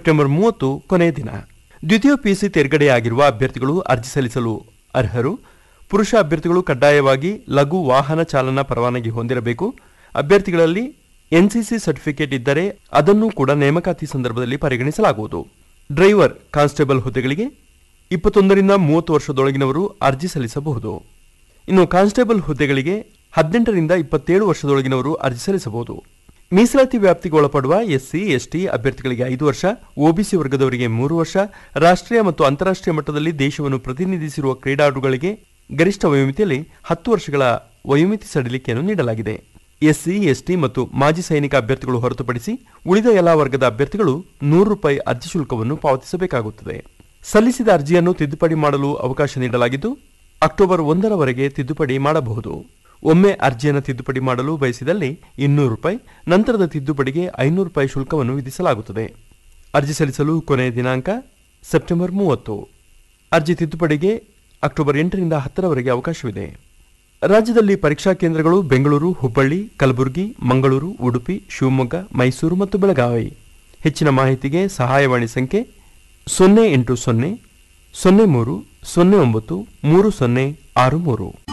September ಮೂವತ್ತು ಕೊನೆಯ ದಿನ ದ್ವಿತೀಯ ಪಿಯುಸಿ ತೇರ್ಗಡೆಯಾಗಿರುವ ಅಭ್ಯರ್ಥಿಗಳು ಅರ್ಜಿ ಸಲ್ಲಿಸಲು ಅರ್ಹರು ಪುರುಷ ಅಭ್ಯರ್ಥಿಗಳು ಕಡ್ಡಾಯವಾಗಿ ಲಘು ವಾಹನ ಚಾಲನಾ ಪರವಾನಗಿ ಹೊಂದಿರಬೇಕು ಅಭ್ಯರ್ಥಿಗಳಲ್ಲಿ ಎನ್ಸಿಸಿ ಸರ್ಟಿಫಿಕೇಟ್ ಇದ್ದರೆ ಅದನ್ನು ಕೂಡ ನೇಮಕಾತಿ ಸಂದರ್ಭದಲ್ಲಿ ಪರಿಗಣಿಸಲಾಗುವುದು ಡ್ರೈವರ್ ಕಾನ್ಸ್ಟೇಬಲ್ ಹುದ್ದೆಗಳಿಗೆ ಇಪ್ಪತ್ತೊಂದರಿಂದ ಮೂವತ್ತು ವರ್ಷದೊಳಗಿನವರು ಅರ್ಜಿ ಸಲ್ಲಿಸಬಹುದು ಇನ್ನು ಕಾನ್ಸ್ಟೇಬಲ್ ಹುದ್ದೆಗಳಿಗೆ ಹದಿನೆಂಟರಿಂದ ಇಪ್ಪತ್ತೇಳು ವರ್ಷದೊಳಗಿನವರು ಅರ್ಜಿ ಸಲ್ಲಿಸಬಹುದು ಮೀಸಲಾತಿ ವ್ಯಾಪ್ತಿಗೆ ಒಳಪಡುವ ಎಸ್ಸಿ ಎಸ್ಟಿ ಅಭ್ಯರ್ಥಿಗಳಿಗೆ ಐದು ವರ್ಷ ಒಬಿಸಿ ವರ್ಗದವರಿಗೆ ಮೂರು ವರ್ಷ ರಾಷ್ಟ್ರೀಯ ಮತ್ತು ಅಂತಾರಾಷ್ಟ್ರೀಯ ಮಟ್ಟದಲ್ಲಿ ದೇಶವನ್ನು ಪ್ರತಿನಿಧಿಸಿರುವ ಕ್ರೀಡಾಳುಗಳಿಗೆ ಗರಿಷ್ಠ ವಯೋಮಿತಿಯಲ್ಲಿ ಹತ್ತು ವರ್ಷಗಳ ವಯೋಮಿತಿ ಸಡಿಲಿಕೆಯನ್ನು ನೀಡಲಾಗಿದೆ ಎಸ್ಸಿ ಎಸ್ಟಿ ಮತ್ತು ಮಾಜಿ ಸೈನಿಕ ಅಭ್ಯರ್ಥಿಗಳು ಹೊರತುಪಡಿಸಿ ಉಳಿದ ಎಲ್ಲಾ ವರ್ಗದ ಅಭ್ಯರ್ಥಿಗಳು ನೂರು ರೂಪಾಯಿ ಅರ್ಜಿ ಶುಲ್ಕವನ್ನು ಪಾವತಿಸಬೇಕಾಗುತ್ತದೆ ಸಲ್ಲಿಸಿದ ಅರ್ಜಿಯನ್ನು ತಿದ್ದುಪಡಿ ಮಾಡಲು ಅವಕಾಶ ನೀಡಲಾಗಿದ್ದು ಅಕ್ಟೋಬರ್ ಒಂದರವರೆಗೆ ತಿದ್ದುಪಡಿ ಮಾಡಬಹುದು ಒಮ್ಮೆ ಅರ್ಜಿಯನ್ನು ತಿದ್ದುಪಡಿ ಮಾಡಲು ಬಯಸಿದಲ್ಲಿ ಇನ್ನೂರು ರೂಪಾಯಿ ನಂತರದ ತಿದ್ದುಪಡಿಗೆ ಐನೂರು ರೂಪಾಯಿ ಶುಲ್ಕವನ್ನು ವಿಧಿಸಲಾಗುತ್ತದೆ ಅರ್ಜಿ ಸಲ್ಲಿಸಲು ಕೊನೆಯ ದಿನಾಂಕ ಸೆಪ್ಟೆಂಬರ್ ಮೂವತ್ತು ಅರ್ಜಿ ತಿದ್ದುಪಡಿಗೆ ಅಕ್ಟೋಬರ್ ಎಂಟರಿಂದ ಹತ್ತರವರೆಗೆ ಅವಕಾಶವಿದೆ ರಾಜ್ಯದಲ್ಲಿ ಪರೀಕ್ಷಾ ಕೇಂದ್ರಗಳು ಬೆಂಗಳೂರು ಹುಬ್ಬಳ್ಳಿ ಕಲಬುರಗಿ ಮಂಗಳೂರು ಉಡುಪಿ ಶಿವಮೊಗ್ಗ ಮೈಸೂರು ಮತ್ತು ಬೆಳಗಾವಿ ಹೆಚ್ಚಿನ ಮಾಹಿತಿಗೆ ಸಹಾಯವಾಣಿ ಸಂಖ್ಯೆ ಸೊನ್ನೆ ಎಂಟು ಸೊನ್ನೆ ಸೊನ್ನೆ ಮೂರು ಸೊನ್ನೆ ಒಂಬತ್ತು ಮೂರು ಸೊನ್ನೆ ಆರು ಮೂರು